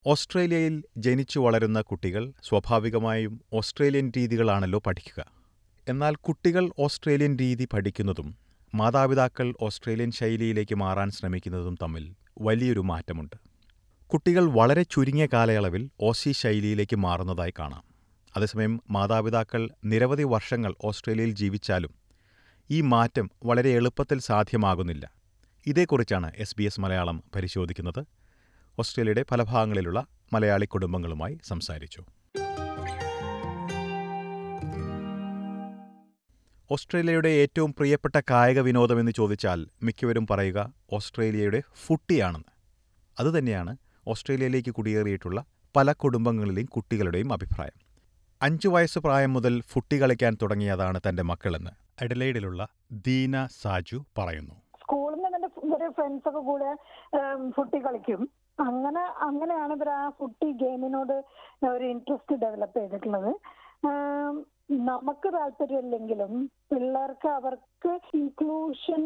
ഓസ്ട്രേലിയയിൽ ജനിച്ചു വളരുന്ന കുട്ടികൾ സ്വാഭാവികമായും ഓസ്ട്രേലിയൻ രീതികളാണല്ലോ പഠിക്കുക എന്നാൽ കുട്ടികൾ ഓസ്ട്രേലിയൻ രീതി പഠിക്കുന്നതും മാതാപിതാക്കൾ ഓസ്ട്രേലിയൻ ശൈലിയിലേക്ക് മാറാൻ ശ്രമിക്കുന്നതും തമ്മിൽ വലിയൊരു മാറ്റമുണ്ട് കുട്ടികൾ വളരെ ചുരുങ്ങിയ കാലയളവിൽ ഓസി ശൈലിയിലേക്ക് മാറുന്നതായി കാണാം അതേസമയം മാതാപിതാക്കൾ നിരവധി വർഷങ്ങൾ ഓസ്ട്രേലിയയിൽ ജീവിച്ചാലും ഈ മാറ്റം വളരെ എളുപ്പത്തിൽ സാധ്യമാകുന്നില്ല ഇതേക്കുറിച്ചാണ് എസ് ബി എസ് മലയാളം പരിശോധിക്കുന്നത് ഓസ്ട്രേലിയയുടെ പല ഭാഗങ്ങളിലുള്ള മലയാളി കുടുംബങ്ങളുമായി സംസാരിച്ചു ഓസ്ട്രേലിയയുടെ ഏറ്റവും പ്രിയപ്പെട്ട കായിക വിനോദമെന്ന് ചോദിച്ചാൽ മിക്കവരും പറയുക ഓസ്ട്രേലിയയുടെ ഫുട്ടിയാണെന്ന് അതുതന്നെയാണ് ഓസ്ട്രേലിയയിലേക്ക് കുടിയേറിയിട്ടുള്ള പല കുടുംബങ്ങളിലെയും കുട്ടികളുടെയും അഭിപ്രായം അഞ്ചു വയസ്സ് പ്രായം മുതൽ ഫുട്ടി കളിക്കാൻ തുടങ്ങിയതാണ് തന്റെ മക്കളെന്ന് അഡലൈഡിലുള്ള ദീന സാജു പറയുന്നു സ്കൂളിൽ നിന്ന് എന്റെ ഇവര് ഫ്രണ്ട്സ് ഒക്കെ കൂടെ ഫുട്ടി കളിക്കും അങ്ങനെ അങ്ങനെയാണ് ഇവർ ആ ഫുട്ടി ഗെയിമിനോട് ഒരു ഇൻട്രസ്റ്റ് ഡെവലപ്പ് ചെയ്തിട്ടുള്ളത് ആം, നമുക്ക് താല്പര്യമില്ലെങ്കിലും പിള്ളേർക്ക് അവർക്ക് ഇൻക്ലൂഷൻ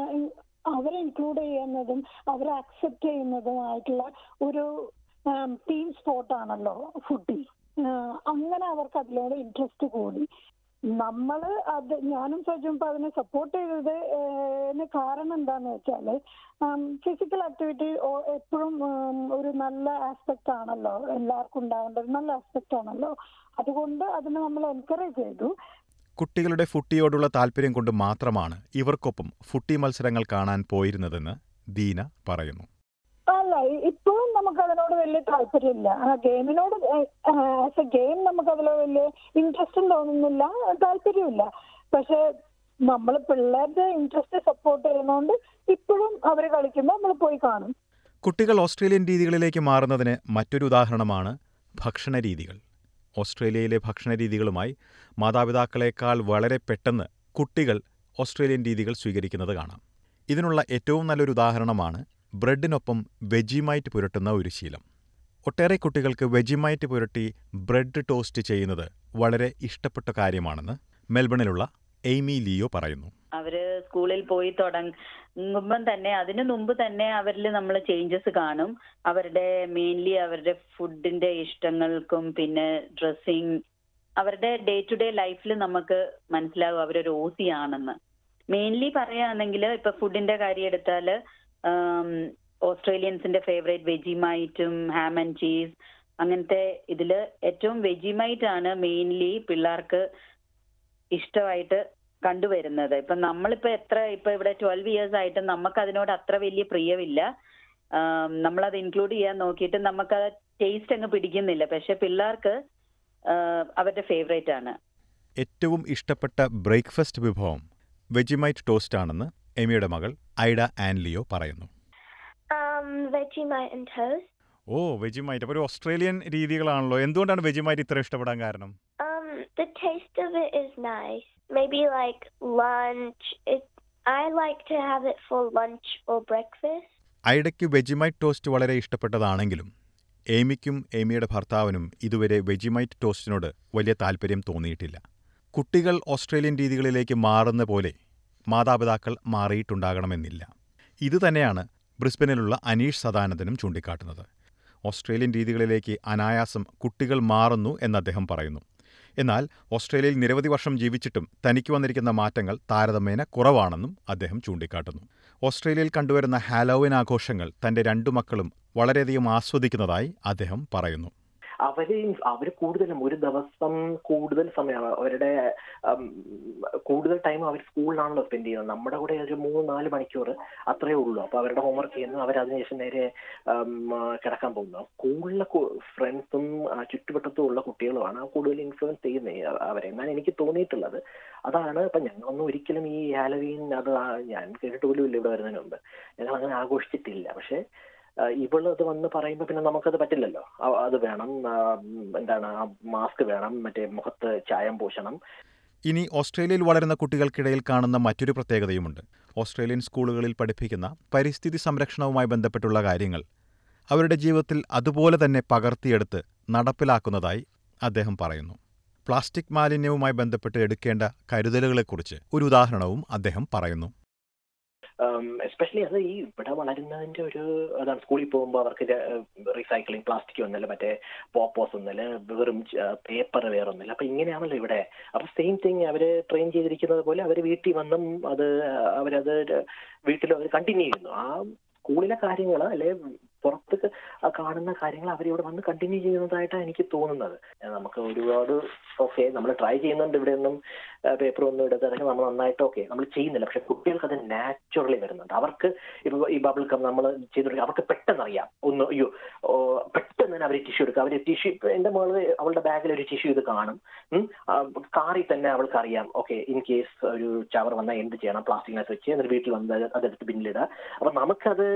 അവരെ ഇൻക്ലൂഡ് ചെയ്യുന്നതും അവരെ അക്സെപ്റ്റ് ചെയ്യുന്നതുമായിട്ടുള്ള ഒരു ടീം സ്പോർട്ടാണല്ലോ ഫുട്ടി അങ്ങനെ അവർക്ക് അതിനോട് ഇൻട്രസ്റ്റ് കൂടി നമ്മള് അത് ഞാനും സജും ഇപ്പൊ അതിനെ സപ്പോർട്ട് ചെയ്തത് ഏഹ് കാരണം എന്താന്ന് വെച്ചാല് ഫിസിക്കൽ ആക്ടിവിറ്റി എപ്പോഴും ഒരു നല്ല ആസ്പെക്ട് ആണല്ലോ എല്ലാവർക്കും ഉണ്ടാവേണ്ട ഒരു നല്ല ആസ്പെക്ട് ആണല്ലോ അതുകൊണ്ട് അതിനെ നമ്മൾ എൻകറേജ് ചെയ്തു കുട്ടികളുടെ ഫുട്ടിയോടുള്ള താല്പര്യം കൊണ്ട് മാത്രമാണ് ഇവർക്കൊപ്പം ഫുട്ടി മത്സരങ്ങൾ കാണാൻ പോയിരുന്നതെന്ന് ദീന പറയുന്നു അല്ല ഇപ്പോഴും നമുക്ക് അതിനോട് വലിയ താല്പര്യമില്ല ആ ഗെയിമിനോട് ആസ് എ ഗെയിം നമുക്ക് അതിൽ വലിയ ഇൻട്രസ്റ്റും തോന്നുന്നില്ല താല്പര്യമില്ല പക്ഷെ നമ്മൾ പിള്ളേരുടെ ഇൻട്രസ്റ്റ് സപ്പോർട്ട് ചെയ്യുന്നതുകൊണ്ട് ഇപ്പോഴും അവർ കളിക്കുമ്പോൾ നമ്മൾ പോയി കാണും കുട്ടികൾ ഓസ്ട്രേലിയൻ രീതികളിലേക്ക് മാറുന്നതിന് മറ്റൊരു ഉദാഹരണമാണ് ഭക്ഷണ രീതികൾ ഓസ്ട്രേലിയയിലെ ഭക്ഷണ രീതികളുമായി മാതാപിതാക്കളെക്കാൾ വളരെ പെട്ടെന്ന് കുട്ടികൾ ഓസ്ട്രേലിയൻ രീതികൾ സ്വീകരിക്കുന്നത് കാണാം ഇതിനുള്ള ഏറ്റവും നല്ലൊരു ഉദാഹരണമാണ് ബ്രെഡിനൊപ്പം വെജിമൈറ്റ് പുരട്ടുന്ന ഒരു ശീലം ഒട്ടേറെ കുട്ടികൾക്ക് വെജിമൈറ്റ് പുരട്ടി ബ്രെഡ് ടോസ്റ്റ് ചെയ്യുന്നത് വളരെ ഇഷ്ടപ്പെട്ട കാര്യമാണെന്ന് മെൽബണിലുള്ള എയ്മി ലിയോ പറയുന്നു അവര് സ്കൂളിൽ പോയി തുടങ്ങുമ്പം തന്നെ അതിനു മുമ്പ് തന്നെ അവരിൽ നമ്മൾ ചേഞ്ചസ് കാണും അവരുടെ മെയിൻലി അവരുടെ ഫുഡിന്റെ ഇഷ്ടങ്ങൾക്കും പിന്നെ ഡ്രസ്സിങ് അവരുടെ ഡേ ടു ഡേ ലൈഫിൽ നമുക്ക് മനസ്സിലാകും അവരൊരു ഓസി ആണെന്ന് മെയിൻലി പറയുകയാണെങ്കിൽ ഇപ്പൊ ഫുഡിന്റെ കാര്യം എടുത്താല് ഓസ്ട്രേലിയൻസിന്റെ ഫേവറേറ്റ് വെജിമൈറ്റും ഹാം ആൻഡ് ചീസ് അങ്ങനത്തെ ഇതില് ഏറ്റവും വെജിമൈറ്റ് ആണ് മെയിൻലി പിള്ളേർക്ക് ഇഷ്ടമായിട്ട് കണ്ടുവരുന്നത് ഇപ്പൊ നമ്മളിപ്പോ എത്ര ഇപ്പൊ ഇവിടെ ട്വൽവ് ഇയേഴ്സ് ആയിട്ട് നമുക്ക് അതിനോട് അത്ര വലിയ പ്രിയമില്ല നമ്മളത് ഇൻക്ലൂഡ് ചെയ്യാൻ നോക്കിയിട്ട് നമുക്ക് ടേസ്റ്റ് അങ്ങ് പിടിക്കുന്നില്ല പക്ഷെ പിള്ളേർക്ക് അവരുടെ ഫേവറേറ്റ് ആണ് ഏറ്റവും ഇഷ്ടപ്പെട്ട ബ്രേക്ക്ഫാസ്റ്റ് വിഭവം വെജിമൈറ്റ് ടോസ്റ്റ് ആണെന്ന് എമിയുടെ മകൾ ഐഡ ആൻലിയോ പറയുന്നു Um, Vegemite and toast. ഓ വെജിമൈറ്റ് അപ്പോൾ ഒരു ഓസ്ട്രേലിയൻ രീതികളാണല്ലോ എന്തുകൊണ്ടാണ് വെജിമൈറ്റ് ഇത്ര ഇഷ്ടപ്പെടാൻ കാരണം Um, the taste of it is nice. Maybe like lunch. It. I like to have it for lunch or breakfast. ഐഡയ്ക്ക് വെജിമൈറ്റ് ടോസ്റ്റ് വളരെ ഇഷ്ടപ്പെട്ടതാണെങ്കിലും ഏമിക്കും ഏമിയുടെ ഭർത്താവിനും ഇതുവരെ വെജിമൈറ്റ് ടോസ്റ്റിനോട് വലിയ താല്പര്യം തോന്നിയിട്ടില്ല കുട്ടികൾ ഓസ്ട്രേലിയൻ രീതികളിലേക്ക് മാറുന്ന പോലെ മാതാപിതാക്കൾ മാറിയിട്ടുണ്ടാകണമെന്നില്ല ഇതുതന്നെയാണ് ബ്രിസ്ബനിലുള്ള അനീഷ് സദാനന്ദനും ചൂണ്ടിക്കാട്ടുന്നത് ഓസ്ട്രേലിയൻ രീതികളിലേക്ക് അനായാസം കുട്ടികൾ മാറുന്നു എന്ന് അദ്ദേഹം പറയുന്നു എന്നാൽ ഓസ്ട്രേലിയയിൽ നിരവധി വർഷം ജീവിച്ചിട്ടും തനിക്ക് വന്നിരിക്കുന്ന മാറ്റങ്ങൾ താരതമ്യേന കുറവാണെന്നും അദ്ദേഹം ചൂണ്ടിക്കാട്ടുന്നു ഓസ്ട്രേലിയയിൽ കണ്ടുവരുന്ന ഹാലോവിൻ ആഘോഷങ്ങൾ തന്റെ രണ്ടു മക്കളും വളരെയധികം ആസ്വദിക്കുന്നതായി അദ്ദേഹം പറയുന്നു അവര് അവര് കൂടുതലും ഒരു ദിവസം കൂടുതൽ സമയം അവരുടെ ഉം, കൂടുതൽ ടൈം അവർ സ്കൂളിലാണല്ലോ സ്പെൻഡ് ചെയ്യുന്നത് നമ്മുടെ കൂടെ ഒരു മൂന്ന് നാല് മണിക്കൂർ അത്രേ ഉള്ളൂ അപ്പൊ അവരുടെ ഹോംവർക്ക് ചെയ്യുന്നു അവർ അതിനുശേഷം നേരെ ഉം, ആ, കിടക്കാൻ പോകുന്നു സ്കൂളിലെ ഫ്രണ്ട്സും ചുറ്റുവട്ടത്തും ഉള്ള കുട്ടികളുമാണ് കൂടുതൽ ഇൻഫ്ലുവൻസ് ചെയ്യുന്നത് അവരെ എന്നാണ് എനിക്ക് തോന്നിയിട്ടുള്ളത് അതാണ് ഇപ്പൊ ഞങ്ങളൊന്നും ഒരിക്കലും ഈ ഹാലവീൻ അത് ആ- ഞാൻ കേട്ടിട്ട് പോലും ഇല്ല ഇവിടെ വരുന്നതിന് മുമ്പ് ഞങ്ങൾ അങ്ങനെ ആഘോഷിച്ചിട്ടില്ല പക്ഷെ ഇവള് അത് വന്ന് പറയുമ്പോൾ പിന്നെ നമുക്കത് പറ്റില്ലല്ലോ അ- അത് വേണം ആ, ഉം, എന്താണ് മാസ്ക് വേണം മറ്റേ മുഖത്ത് ചായം പൂശണം ഇനി ഓസ്ട്രേലിയയിൽ വളരുന്ന കുട്ടികൾക്കിടയിൽ കാണുന്ന മറ്റൊരു പ്രത്യേകതയുമുണ്ട് ഓസ്ട്രേലിയൻ സ്കൂളുകളിൽ പഠിപ്പിക്കുന്ന പരിസ്ഥിതി സംരക്ഷണവുമായി ബന്ധപ്പെട്ടുള്ള കാര്യങ്ങൾ അവരുടെ ജീവിതത്തിൽ അതുപോലെ തന്നെ പകർത്തിയെടുത്ത് നടപ്പിലാക്കുന്നതായി അദ്ദേഹം പറയുന്നു പ്ലാസ്റ്റിക് മാലിന്യവുമായി ബന്ധപ്പെട്ട് എടുക്കേണ്ട കരുതലുകളെക്കുറിച്ച് ഒരു ഉദാഹരണവും അദ്ദേഹം പറയുന്നു ഉം, എസ്പെഷ്യലി അത് ഈ ഇവിടെ വളരുന്നതിന്റെ ഒരു അതാണ് സ്കൂളിൽ പോകുമ്പോൾ അവർക്ക് റീസൈക്ലിംഗ് പ്ലാസ്റ്റിക് ഒന്നുമില്ല മറ്റേ പോപ്പോസ് ഒന്നുമില്ല വെറും പേപ്പർ വേറെ ഒന്നുമില്ല അപ്പൊ ഇങ്ങനെയാണല്ലോ ഇവിടെ അപ്പൊ സെയിം തിങ് അവര് ട്രെയിൻ ചെയ്തിരിക്കുന്നത് പോലെ അവർ വീട്ടിൽ വന്നും അത് അവരത് വീട്ടിൽ അവർ കണ്ടിന്യൂ ചെയ്യുന്നു ആ സ്കൂളിലെ കാര്യങ്ങൾ അല്ലെ പുറത്ത് ആ കാണുന്ന കാര്യങ്ങൾ അവരിവിടെ വന്ന് കണ്ടിന്യൂ ചെയ്യുന്നതായിട്ടാണ് എനിക്ക് തോന്നുന്നത് നമുക്ക് ഒരുപാട് ഓക്കെ നമ്മൾ ട്രൈ ചെയ്യുന്നുണ്ട് ഇവിടെ ഒന്നും പേപ്പർ ഒന്നും ഇടത്തിറങ്ങി നമ്മൾ നന്നായിട്ട് ഓക്കെ നമ്മൾ ചെയ്യുന്നില്ല പക്ഷെ കുട്ടികൾക്ക് അത് നാച്ചുറലി വരുന്നുണ്ട് അവർക്ക് ഇപ്പൊ ഈ ബബിൾ കം നമ്മൾ ചെയ്തു അവർക്ക് പെട്ടെന്ന് അറിയാം ഒന്ന് അയ്യോ ഓ, പെട്ടെന്ന് തന്നെ അവർ ടിഷ്യൂ എടുക്കുക അവർ ടിഷ്യൂ ഇപ്പൊ എന്റെ മോള് അവളുടെ ബാഗിൽ ഒരു ടിഷ്യൂ ഇത് കാണും ഉം. ആ, കാറിൽ തന്നെ അവൾക്ക് അറിയാം ഓക്കെ ഇൻ കേസ് ഒരു ചവർ വന്നാൽ എന്ത് ചെയ്യണം പ്ലാസ്റ്റിക്കിനകത്ത് വെച്ച് എന്നിട്ട് വീട്ടിൽ വന്ന് അത് അതെടുത്ത് ബിന്നിലിടുക അപ്പൊ നമുക്കത്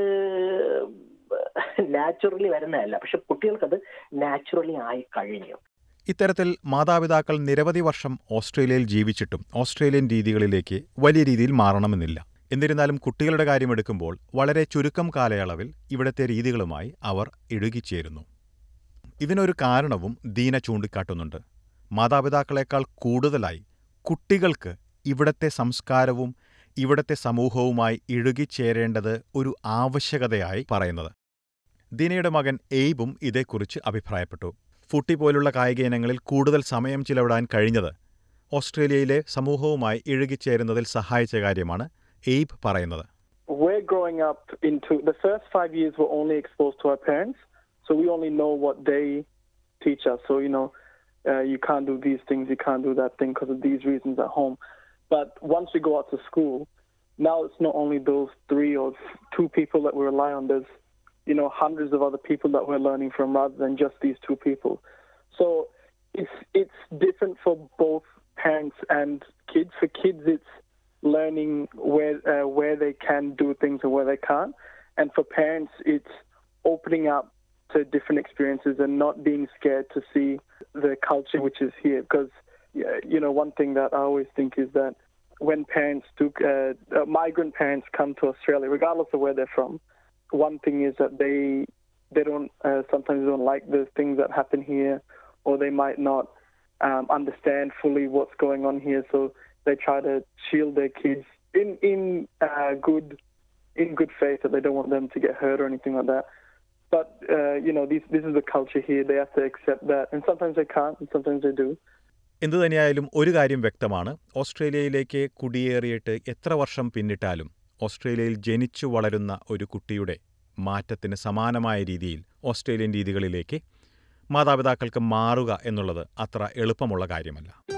നാച്ചുറലി വരുന്നതല്ല പക്ഷെ കുട്ടികൾക്കത് നാച്ചുറലി ആയി കഴിഞ്ഞു ഇത്തരത്തിൽ മാതാപിതാക്കൾ നിരവധി വർഷം ഓസ്ട്രേലിയയിൽ ജീവിച്ചിട്ടും ഓസ്ട്രേലിയൻ രീതികളിലേക്ക് വലിയ രീതിയിൽ മാറണമെന്നില്ല എന്നിരുന്നാലും കുട്ടികളുടെ കാര്യമെടുക്കുമ്പോൾ വളരെ ചുരുക്കം കാലയളവിൽ ഇവിടത്തെ രീതികളുമായി അവർ ഇഴുകിച്ചേരുന്നു ഇതിനൊരു കാരണവും ദീന ചൂണ്ടിക്കാട്ടുന്നുണ്ട് മാതാപിതാക്കളെക്കാൾ കൂടുതലായി കുട്ടികൾക്ക് ഇവിടത്തെ സംസ്കാരവും ഇവിടത്തെ സമൂഹവുമായി ഇഴുകിച്ചേരേണ്ടത് ഒരു ആവശ്യകതയായി പറയുന്നത് ദീനയുടെ മകൻ എയ്ബും ഇതേക്കുറിച്ച് അഭിപ്രായപ്പെട്ടു ഫുട്ടി പോലുള്ള കായിക ഇനങ്ങളിൽ കൂടുതൽ സമയം ചിലവിടാൻ കഴിഞ്ഞത് ഓസ്ട്രേലിയയിലെ സമൂഹവുമായി ഇഴുകിച്ചേരുന്നതിൽ സഹായിച്ച കാര്യമാണ് എയ്ബ് പറയുന്നത് we're growing up into the first five years we're only exposed to our parents so we only know what they teach us so you know uh, you can't do these things you can't do that thing because of these reasons at home but once we go out to school now it's not only those three or two people that we rely on there's you know hundreds of other people that we're learning from rather than just these two people so it's it's different for both parents and kids for kids it's learning where uh, where they can do things and where they can't. And for parents, it's opening up to different experiences and not being scared to see the culture which is here. Because yeah, you know, one thing that I always think is that when parents do, uh, uh, migrant parents come to Australia, regardless of where they're from, one thing is that they they don't uh, sometimes don't like the things that happen here, or they might not um, understand fully what's going on here. So they try to shield their kids in in uh, good in good faith that they don't want them to get hurt or anything like that. But uh, you know, this this is the culture here. They have to accept that, and sometimes they can't, and sometimes they do. എന്തുതന്നെയായാലും ഒരു കാര്യം വ്യക്തമാണ് ഓസ്ട്രേലിയയിലേക്ക് കുടിയേറിയിട്ട് എത്ര വർഷം പിന്നിട്ടാലും ഓസ്ട്രേലിയയിൽ ജനിച്ചു വളരുന്ന ഒരു കുട്ടിയുടെ മാറ്റത്തിന് സമാനമായ രീതിയിൽ ഓസ്ട്രേലിയൻ രീതികളിലേക്ക് മാതാപിതാക്കൾക്ക് മാറുക എന്നുള്ളത് അത്ര എളുപ്പമുള്ള കാര്യമല്ല